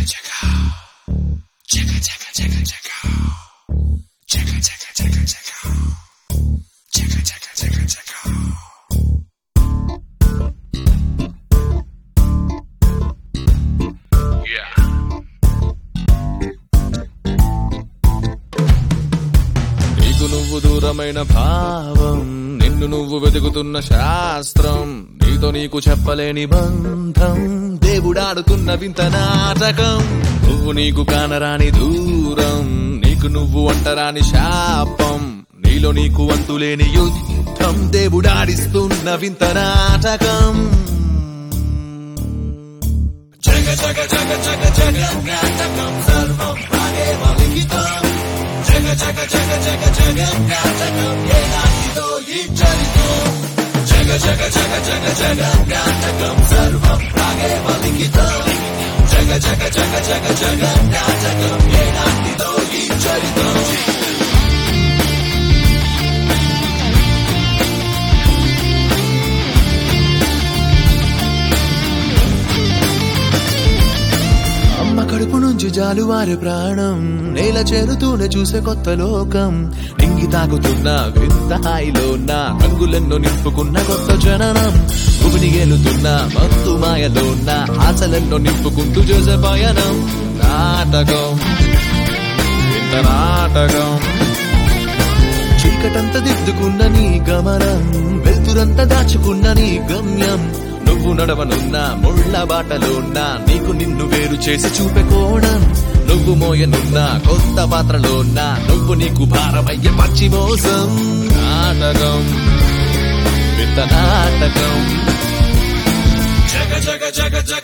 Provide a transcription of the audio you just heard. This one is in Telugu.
నీకు నువ్వు దూరమైన భావం నిన్ను నువ్వు వెతుకుతున్న శాస్త్రం నీతో నీకు చెప్పలేని బంధం దేవుడాడుతున్న వింత నాటకం నువ్వు నీకు కానరాని దూరం నీకు నువ్వు అంటరాని శాపం నీలో నీకు అంతులేని యుద్ధం దేవుడాడిస్తున్న వింత నాటకం జగ జగ జగ జగ జగ నాటకం సర్వం రాగే వలికితం జగ జగ జగ జగ జగ నాటకం ఏనాటిదో ఈ చరిత్రం జగ జగ జగ జగ జగ నాటకం సర్వం రాగే వలికితం జగ జగ జగ జగ జగ నాటకం ఏనాటిదో ఈ చరిత్రం అమ్మ కడుపు నుంచి జాలువారి ప్రాణం నేల చేరుతూనే చూసే కొత్త లోకం నింగి తాకుతున్న వింత హాయిలో నా రంగులెన్నో నింపుకున్న కొత్త జననం భూమిని గెలుతున్న మత్తు మాయలో నా ఆశలెన్నో నింపుకుంటూ చేసే పయనం నాటకం వింత నాటకం చీకటంత దిద్దుకున్న నీ గమనం వెలుతురంత దాచుకున్న నీ గమ్యం నువ్వు నడవనున్న ముళ్ళ బాటలోన్నా నీకు నిన్ను వేరు చేసి చూపే కోణం నువ్వు మోయనున్న కొత్త పాత్రలోన్నా నువ్వు నీకు భారమయ్య పచ్చి మోసం నాటకం వింత నాటకం జగ జగ జగ జగ